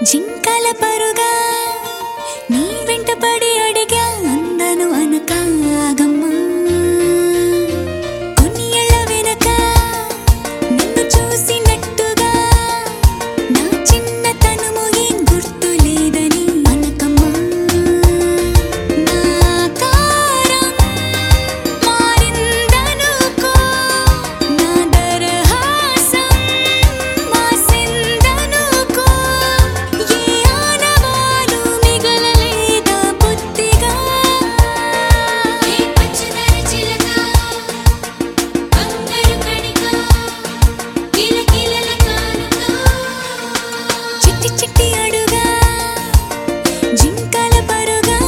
జింకల పరుగా నీ వెంట పడి అడిగా అందను అనకాగమ్మా కొన్ని ఏళ్ల వెనక నిన్ను చూసినట్టుగా నా చిన్న తనుము ఏం గుర్తు లేదని అనకమ్మా నా కారం మారిందనుకో నా దరహాసం మాసిందనుకో ఏ ఆనవాలు మిగలలేదా బుద్ధిగా ఏ పచ్చదర చిలక బంగారు కణిక కిలకిలల కానుక చిట్టి చిట్టి అడుగా జింకల పరుగా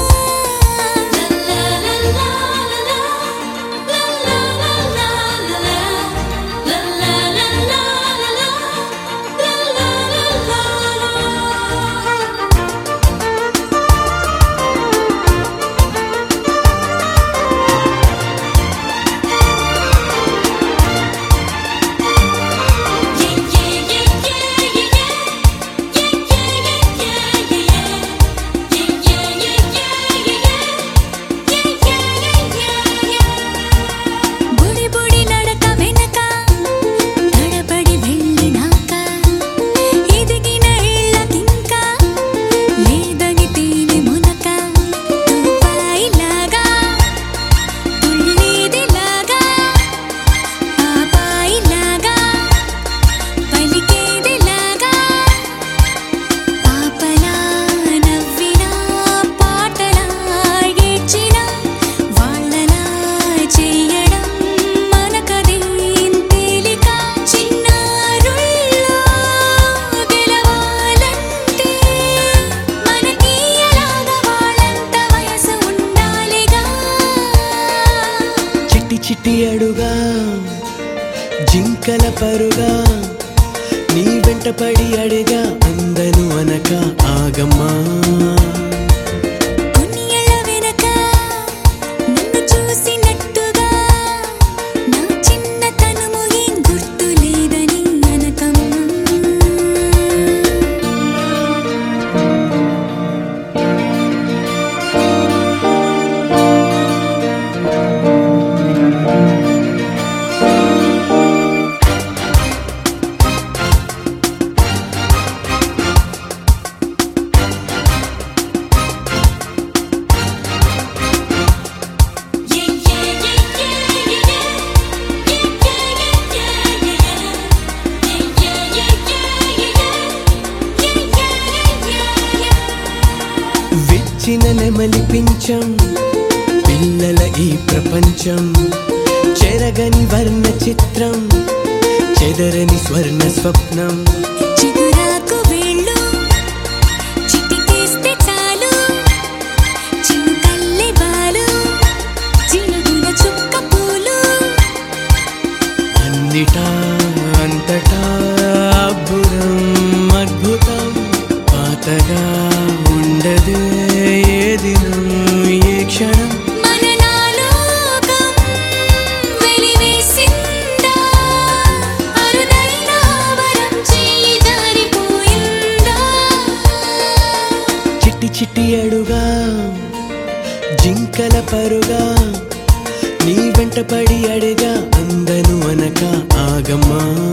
బుడి బుడి నడక వెనక తడబడి వెళ్ళినాక ఎదిగిన ఇళ్ళకింకా లేదని తేనె మునక తుపాయిలాగా తుళ్ళేదిలాగా పాపాయిలాగా పలికేదిలాగా పాపలా నవ్వినా పాటలా ఏడ్చినా వాళ్ళలా చెయ్యడం మనకదేం తేలిక చిన్నారుల్లో గెలవాలంటే మనకి ఎలాగ వాళ్ళంత వయసు ఉండాలిగా చిట్టి చిట్టి అడుగా జింకల పరుగా నీ వెంట పడి అడిగా అందను అనక ఆగమ్మా కొన్ని ఏళ్ల వెనక నిన్ను చూసినట్టుగా నా చిన్న తనుము ఏం గుర్తు లేదని అనకమ్మా విచ్చిన నెమలి పించం పిల్లల ఈ ప్రపంచం చెరగని వర్ణ చిత్రం చెదరని స్వర్ణ స్వప్నం చిగురాకు వేళ్ళు చిటికేస్తే చాలు చినుకల్లె బాలు చిలుగుల చుక్క పూలు అన్నిటా అంతటా అద్భుతం అద్భుతం పాతగా ఉండదు ఏ దినం ఏ క్షణం మన నాలోకం వెలివేసిందా అరుదైన వరం చేయి జారిపోయిందా చిట్టి చిట్టి అడుగా జింకల పరుగా నీ వెంట పడి అడిగా అందను అనక ఆగమ్మా